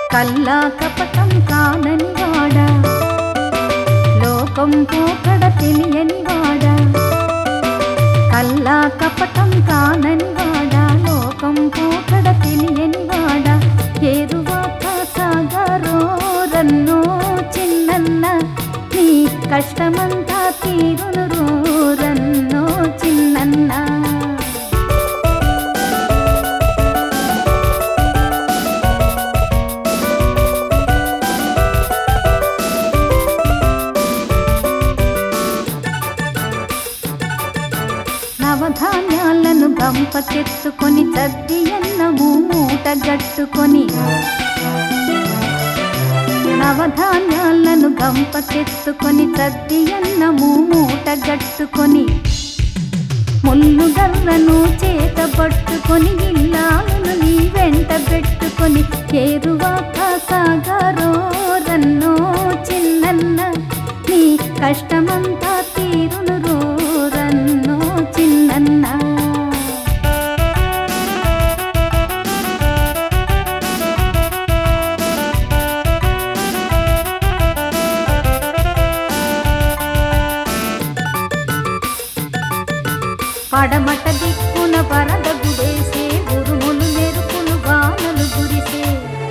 కల్లా కపటం కానని వాడా లోకం పోకడ తెలియని వాడా కల్లా కపటం కానని వాడా లోకం పోకడ తెలియని వాడా ఏరువాక సాగరో రన్నో చిన్నన్న నీ కష్టమంతా తీరును రో రన్నో చిన్నన్న నవధాన్యాలను గంపకెత్తుకొని చద్ది అన్నము మూట గట్టుకొని నవధాన్యాలను గంపకెత్తుకొని చద్ది అన్నము మూట గట్టుకొని ముళ్ళు గర్రను చేత పట్టుకొని ఇల్లాలను నీ వెంట పెట్టుకొని చేరువాక సాగరో రన్నో చిన్నన్న నీ కష్టమంతా తీరును రో రన్నో చిన్నన్న పడమట దిక్కున వరద గుడేసే ఉరుములు మెరుపులు వానలు గురిసే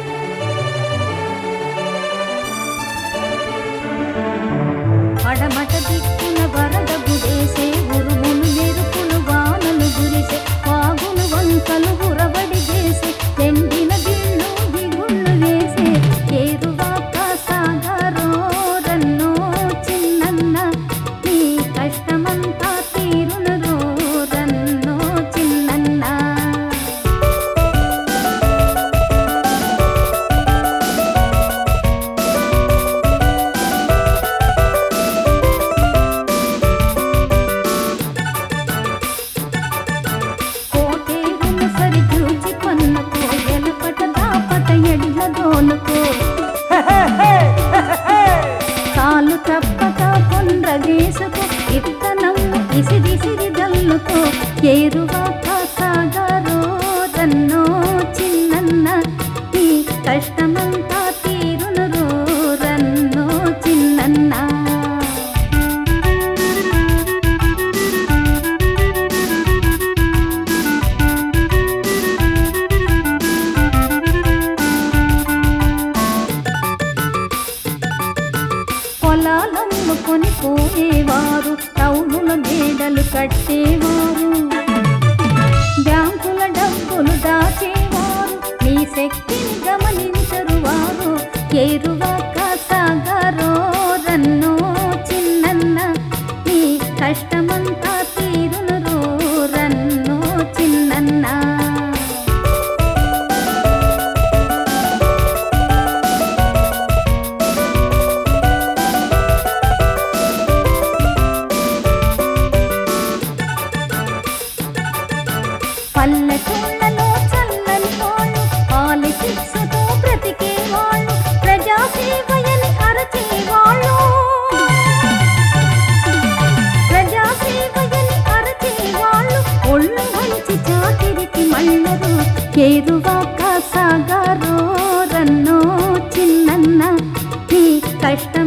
పడమట దిక్కున వరద గుడేసే ఉరుములు మెరుపులు వానలు గురిసే వాగులు వంకలు ఉరబడి చేసే ఎండిన గిళ్ళు దిగుళ్ళు వేసే ఏరువాక సాగరో రన్నో చిన్నన్న నీ కష్టమంతా తీరును రో రన్నో చిన్నన్న కోటేరును సరి చూచి కొన్న కోయల పట దాపట ఎడ్ల దోలుకో కాలు తప్పక కొండ్ర వేసుకో ఇత్తనం ఇసిరిసిరి దల్లుకో ఏరువాక సాగరో రన్నో చిన్నన్న ఈ కష్టమంతా తీరును రో రన్నో చిన్నన్న పొలాలమ్ముకొని పోయేవారు టౌనుల మేడలు కట్టేవారు బ్యాంకుల డబ్బులు దాచేవారు నీ శక్తిని గమనించరు వారు ఏరువాక సాగరో రన్నో చిన్నన్న నీ కష్టమంతా తీరును రో రన్నో చిన్నన్న పల్లెటూళ్ళలో చల్లని వాళ్ళు పాలిటిక్స్తో బ్రతికేవాళ్ళు ప్రజాసేవయని అరచేవాళ్ళు ప్రజాసేవయని అరచేవాళ్ళు ఒళ్ళు వంచి చాకిరికి మళ్ళరు ఏరువాక సాగరో రన్నో చిన్నన్న నీ కష్టం